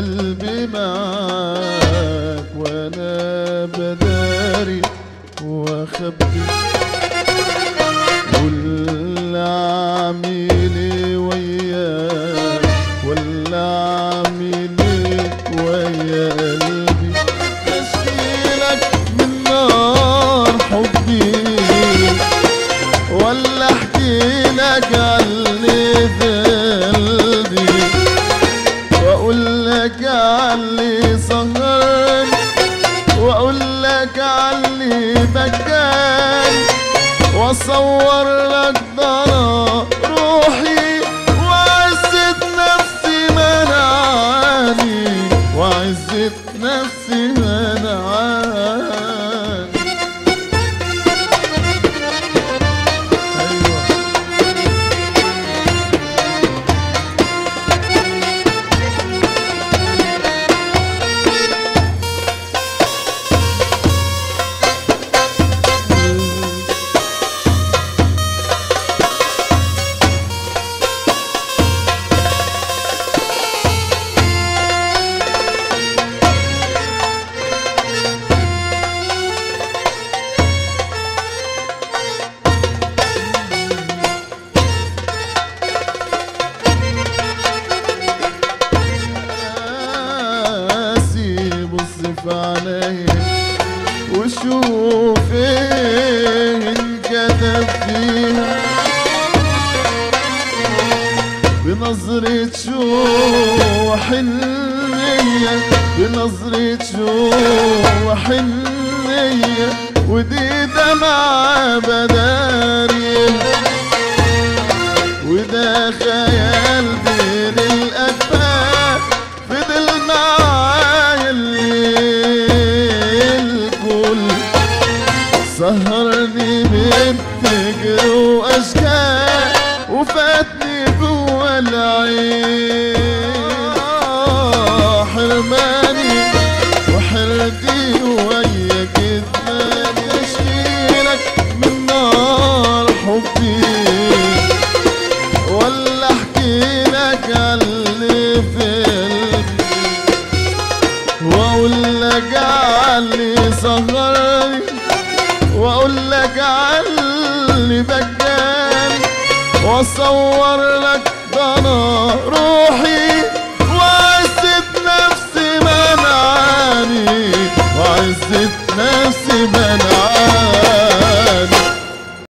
قلبي معاك وانا بداري واخبي واللي عاملي وياك ولا عاملي ويا قلبي اشكيلك من نار حبي ولا احكي لك علي في قلبي واقول لك علي سهرني واقول لك علي بكاني واصور لك ضنا روحي وعزة نفسي منعاني وعزة نفسي منعاني ايوه قاسي بص في عينيا وشوف ايه انكتب فيها بنظرة شوق وحنية بنظرة شوق وحنية ودي دمعة بدارية وده خيال بين الأكفاء فضل معايا الليل كل سهرني بالفكر وأشكال وفاتني جوا العين آه، حرماني وحرتي ويا كدماني أشكيلك من نار حبي ولا احكي لك اللي في قلبي واقول لك علي سهرني واقول لك علي بكاني واصور لك